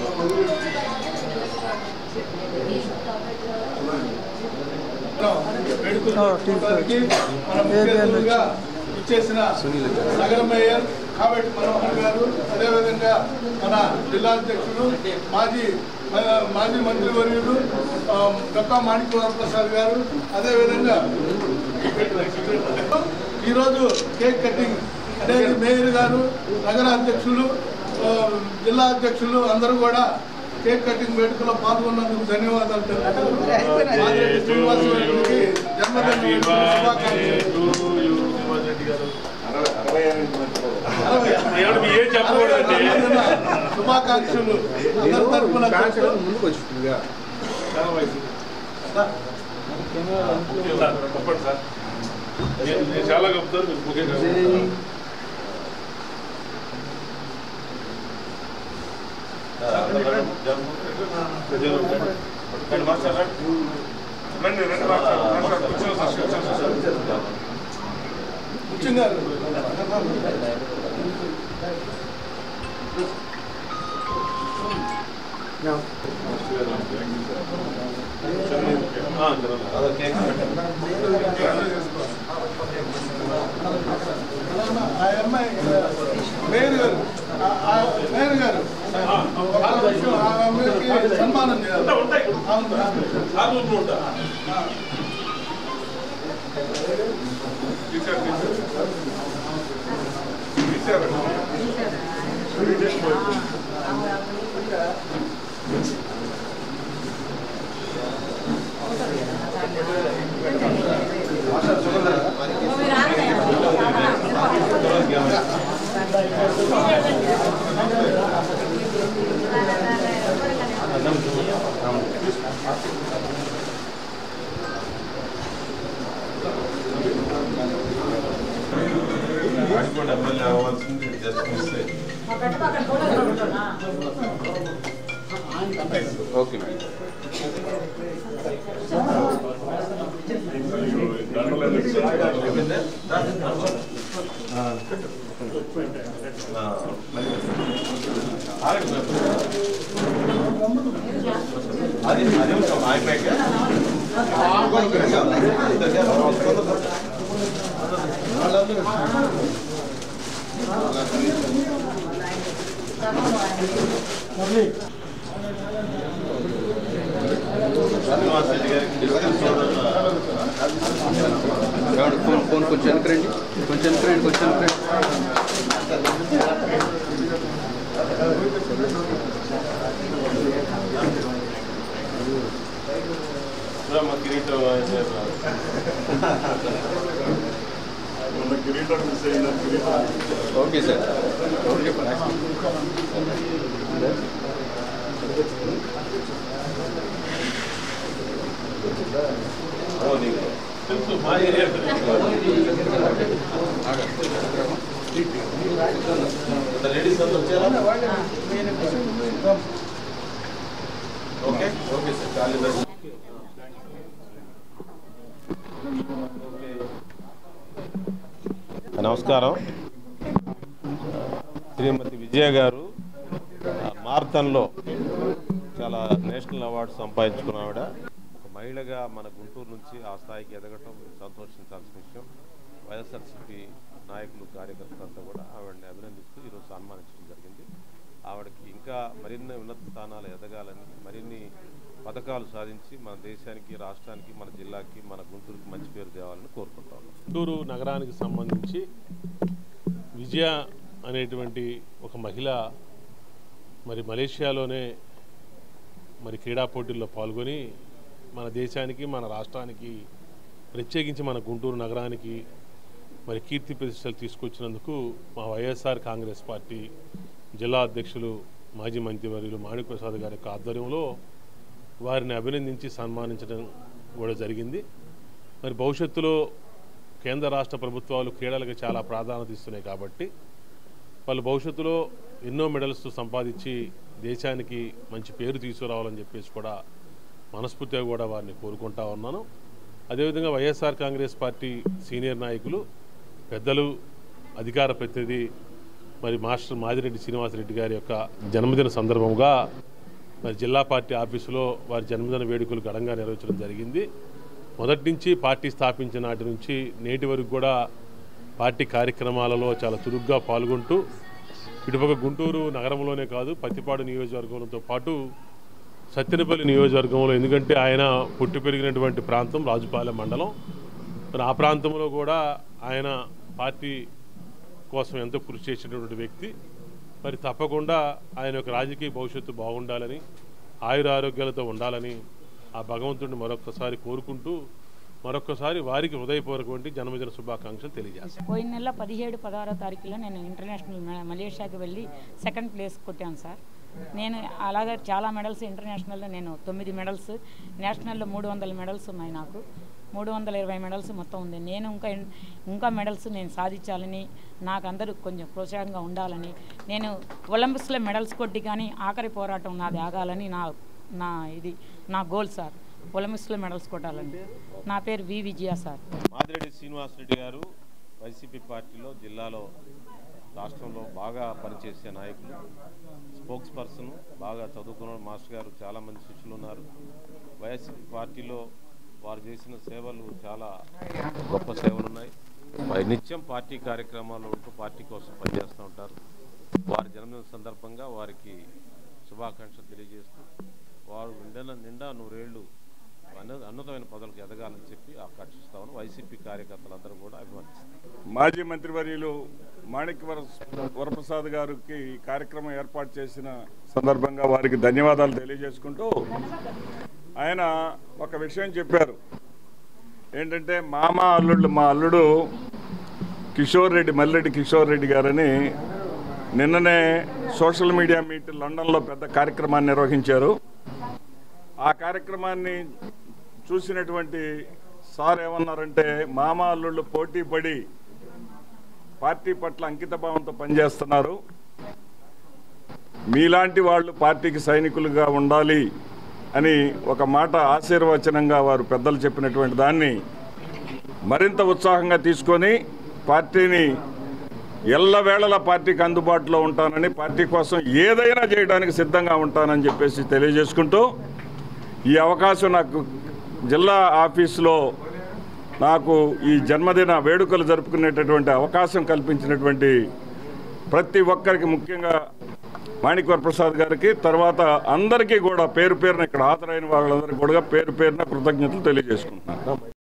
వేడుకలకి మన ముఖ్య అతిథులుగా ఇచ్చేసిన నగర మేయర్ కావేటి మనోహర్ గారు అదేవిధంగా మన జిల్లా అధ్యక్షులు మాజీ ఆ, మాజీ మంత్రివర్యులు ఆ, డొక్కా మాణిక్య ప్రసాద్ గారు అదేవిధంగా ఈరోజు కేక్ కటింగ్ అనేది మేయర్ గారు నగర అధ్యక్షులు ఆ, జిల్లా అధ్యక్షులు అందరూ కూడా కేక్ కటింగ్ వేడుకలో పాల్గొన్నందుకు ధన్యవాదాలు తెలుపుతూ మాదిరెడ్డి శ్రీనివాసరెడ్డికి జన్మదిన వేడుకల శుభాకాంక్షలు అరవై. జన్మదిన శుభాకాంక్షలు అందరి తరఫున ముందుకు వచ్చిందిగా చెప్పండి సార్ నేను- నేను చాలా గొప్పతారు మీరు ముఖ్య ముఖ్యంగా ఆ అమ్మాయి మేయర్ గారు ఆ- ఆ మేయర్ గారు వాళ్ళ విషయం ఆ అమ్మాయికి సన్మానం చేయాలి అవును ఉంటా రాజకోట ఎమ్మెల్యే అవ్వాల్సింది జస్ట్ మిస్ అయ్యింది ఓకే మేడం అది అది నిమిషం అయిపోయాక శ్రీనివాస్ రెడ్డి గారికి డిస్కస్ ఏమండి ఫోన్ ఫోన్ కొంచెం వెనకరండి కొంచెం వెనకరండి కొంచెం వెనకరండి మా కిరీటం ఓకే సార్ ఓకే తెలుసు మా ఏరియా లేడీస్ అందరూ వచ్చారా ఓకే ఓకే సార్ ఖాళీ బస్ నమస్కారం శ్రీమతి విజయ గారు ఆ, మారథాన్లో చాలా నేషనల్ అవార్డు సంపాదించుకున్న ఆవిడ ఒక మహిళగా మన గుంటూరు నుంచి ఆ స్థాయికి ఎదగటం సంతోషించాల్సిన విషయం వైఎస్ఆర్సీపీ నాయకులు కార్యకర్తలంతా కూడా ఆవిడని అభినందిస్తూ ఈరోజు సన్మానించడం జరిగింది ఆవిడకి ఇంకా మరిన్ని ఉన్నత స్థానాలు ఎదగాలని మరిన్ని పథకాలు సాధించి మన దేశానికి రాష్ట్రానికి మన జిల్లాకి మన గుంటూరుకి మంచి పేరు తేవాలని కోరుకుంటా ఉన్నాం గుంటూరు నగరానికి సంబంధించి విజయ అనేటువంటి ఒక మహిళ మరి మలేషియాలోనే మరి క్రీడా పోటీల్లో పాల్గొని మన దేశానికి మన రాష్ట్రానికి ప్రత్యేకించి మన గుంటూరు నగరానికి మరి కీర్తి ప్రతిష్టలు తీసుకొచ్చినందుకు మా వైఎస్ఆర్ కాంగ్రెస్ పార్టీ జిల్లా అధ్యక్షులు మాజీ మంత్రివర్యులు మాణిక్ ప్రసాద్ గారి యొక్క ఆధ్వర్యంలో వారిని అభినందించి సన్మానించడం కూడా జరిగింది మరి భవిష్యత్తులో కేంద్ర రాష్ట్ర ప్రభుత్వాలు క్రీడలకు చాలా ప్రాధాన్యత ఇస్తున్నాయి కాబట్టి వాళ్ళు భవిష్యత్తులో ఎన్నో మెడల్స్ సంపాదించి దేశానికి మంచి పేరు తీసుకురావాలని చెప్పేసి కూడా మనస్ఫూర్తిగా కూడా వారిని కోరుకుంటా ఉన్నాను అదేవిధంగా వైఎస్ఆర్ కాంగ్రెస్ పార్టీ సీనియర్ నాయకులు పెద్దలు అధికార ప్రతినిధి మరి మాస్టర్ మాదిరెడ్డి శ్రీనివాసరెడ్డి గారి యొక్క జన్మదిన సందర్భంగా మరి జిల్లా పార్టీ ఆఫీసులో వారి జన్మదిన వేడుకలు ఘనంగా నిర్వహించడం జరిగింది మొదటి నుంచి పార్టీ స్థాపించిన నాటి నుంచి నేటి వరకు కూడా పార్టీ కార్యక్రమాలలో చాలా చురుగ్గా పాల్గొంటూ ఇటుపక్క గుంటూరు నగరంలోనే కాదు పత్తిపాడు నియోజకవర్గంతో పాటు సత్తెనపల్లి నియోజకవర్గంలో ఎందుకంటే ఆయన పుట్టి పెరిగినటువంటి ప్రాంతం రాజుపాలెం మండలం మరి ఆ ప్రాంతంలో కూడా ఆయన పార్టీ కోసం ఎంతో కృషి చేసినటువంటి వ్యక్తి మరి తప్పకుండా ఆయన యొక్క రాజకీయ భవిష్యత్తు బాగుండాలని ఆయుర ఆరోగ్యాలతో ఉండాలని ఆ భగవంతుడిని మరొకసారి కోరుకుంటూ మరొకసారి వారికి హృదయపూర్వకమైన జన్మదిన శుభాకాంక్షలు తెలియజేస్తాను పోయిన నెల పదిహేడు పదహారో తారీఖులో నేను ఇంటర్నేషనల్ మ- మలేషియాకి వెళ్ళి సెకండ్ ప్లేస్ కొట్టాను సార్ నేను అలాగే చాలా మెడల్స్ ఇంటర్నేషనల్లో నేను తొమ్మిది మెడల్స్ నేషనల్లో మూడు వందల మెడల్స్ ఉన్నాయి నాకు మూడు వందల ఇరవై మెడల్స్ మొత్తం ఉంది నేను ఇంకా ఇన్- ఇంకా మెడల్స్ నేను సాధించాలని నాకు అందరూ కొంచెం ప్రోత్సాహంగా ఉండాలని నేను ఒలింపిక్స్లో మెడల్స్ కొట్టి కానీ ఆఖరి పోరాటం నాది ఆగాలని నా నా ఇది నా గోల్ సార్ ఒలింపిక్స్లో మెడల్స్ కొట్టాలని నా పేరు వి విజయ సార్ మాదిరెడ్డి శ్రీనివాసరెడ్డి గారు వైసీపీ పార్టీలో జిల్లాలో రాష్ట్రంలో బాగా పనిచేసే నాయకులు స్పోక్స్ పర్సన్ బాగా చదువుకున్న మాస్టర్ గారు చాలామంది శిష్యులు ఉన్నారు వైఎస్పీ పార్టీలో వారు చేసిన సేవలు చాలా గొప్ప సేవలు ఉన్నాయి వారి నిత్యం పార్టీ కార్యక్రమాల్లో ఉంటూ పార్టీ కోసం పనిచేస్తూ ఉంటారు వారి జన్మదిన సందర్భంగా వారికి శుభాకాంక్షలు తెలియజేస్తూ వారు నిండా నిండా నూరేళ్లు అన్న ఉన్నతమైన పదవులకు ఎదగాలని చెప్పి ఆకాంక్షిస్తామని వైసీపీ కార్యకర్తలందరూ కూడా అభిమానిస్తారు మాజీ మంత్రివర్యులు మాణిక్ వర వరప్రసాద్ గారికి ఈ కార్యక్రమం ఏర్పాటు చేసిన సందర్భంగా వారికి ధన్యవాదాలు తెలియజేసుకుంటూ ఆయన ఒక విషయం చెప్పారు ఏంటంటే మామ అల్లుళ్ళు మా అల్లుడు కిషోర్ రెడ్డి మల్రెడ్డి కిషోర్ రెడ్డి గారని నిన్ననే సోషల్ మీడియా మీట్ లండన్లో పెద్ద కార్యక్రమాన్ని నిర్వహించారు ఆ కార్యక్రమాన్ని చూసినటువంటి సార్ ఏమన్నారంటే మామ అల్లుళ్ళు పోటీ పడి పార్టీ పట్ల అంకిత భావంతో పనిచేస్తున్నారు మీలాంటి వాళ్ళు పార్టీకి సైనికులుగా ఉండాలి అని ఒక మాట ఆశీర్వచనంగా వారు పెద్దలు చెప్పినటువంటి దాన్ని మరింత ఉత్సాహంగా తీసుకొని పార్టీని ఎల్లవేళలా పార్టీకి అందుబాటులో ఉంటానని పార్టీ కోసం ఏదైనా చేయడానికి సిద్ధంగా ఉంటానని చెప్పేసి తెలియజేసుకుంటూ ఈ అవకాశం నాకు జిల్లా ఆఫీసులో నాకు ఈ జన్మదిన వేడుకలు జరుపుకునేటటువంటి అవకాశం కల్పించినటువంటి ప్రతి ఒక్కరికి ముఖ్యంగా మాణిక్వర్ ప్రసాద్ గారికి తర్వాత అందరికీ కూడా పేరు పేరున ఇక్కడ హాజరైన వాళ్ళందరికీ కూడా పేరు పేరున కృతజ్ఞతలు తెలియజేసుకుంటున్నాను